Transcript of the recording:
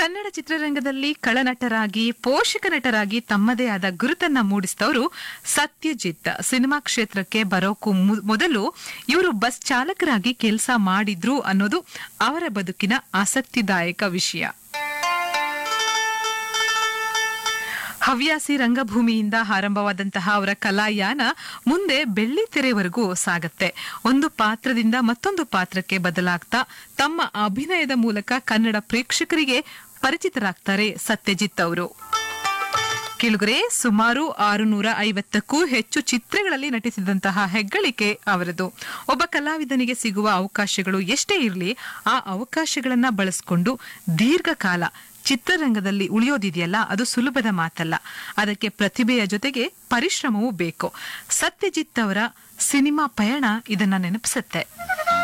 ಕನ್ನಡ ಚಿತ್ರರಂಗದಲ್ಲಿ ಕಳನಟರಾಗಿ ಪೋಷಕ ನಟರಾಗಿ ತಮ್ಮದೇ ಆದ ಗುರುತನ್ನ ಮೂಡಿಸಿದವರು ಸತ್ಯಜಿತ್ ಸಿನಿಮಾ ಕ್ಷೇತ್ರಕ್ಕೆ ಬರೋಕ್ಕೂ ಮು- ಮೊದಲು ಇವರು ಬಸ್ ಚಾಲಕರಾಗಿ ಕೆಲಸ ಮಾಡಿದ್ರು ಅನ್ನೋದು ಅವರ ಬದುಕಿನ ಆಸಕ್ತಿದಾಯಕ ವಿಷಯ ಹವ್ಯಾಸಿ ರಂಗಭೂಮಿಯಿಂದ ಆರಂಭವಾದಂತಹ ಅವರ ಕಲಾಯಾನ ಮುಂದೆ ಬೆಳ್ಳಿ ತೆರೆವರೆಗೂ ಸಾಗತ್ತೆ ಒಂದು ಪಾತ್ರದಿಂದ ಮತ್ತೊಂದು ಪಾತ್ರಕ್ಕೆ ಬದಲಾಗ್ತಾ ತಮ್ಮ ಅಭಿನಯದ ಮೂಲಕ ಕನ್ನಡ ಪ್ರೇಕ್ಷಕರಿಗೆ ಪರಿಚಿತರಾಗ್ತಾರೆ ಸತ್ಯಜಿತ್ ಅವರು ಕೆಳಗರೆ ಸುಮಾರು ಆರುನೂರ ಐವತ್ತಕ್ಕೂ ಹೆಚ್ಚು ಚಿತ್ರಗಳಲ್ಲಿ ನಟಿಸಿದಂತಹ ಹೆಗ್ಗಳಿಕೆ ಅವರದು ಒಬ್ಬ ಕಲಾವಿದನಿಗೆ ಸಿಗುವ ಅವಕಾಶಗಳು ಎಷ್ಟೇ ಇರಲಿ ಆ ಅವಕಾಶಗಳನ್ನ ಬಳಸಿಕೊಂಡು ದೀರ್ಘಕಾಲ ಚಿತ್ರರಂಗದಲ್ಲಿ ಉಳಿಯೋದಿದೆಯಲ್ಲ ಅದು ಸುಲಭದ ಮಾತಲ್ಲ ಅದಕ್ಕೆ ಪ್ರತಿಭೆಯ ಜೊತೆಗೆ ಪರಿಶ್ರಮವೂ ಬೇಕು ಸತ್ಯಜಿತ್ ಅವರ ಸಿನಿಮಾ ಪಯಣ ಇದನ್ನ ನೆನಪಿಸುತ್ತೆ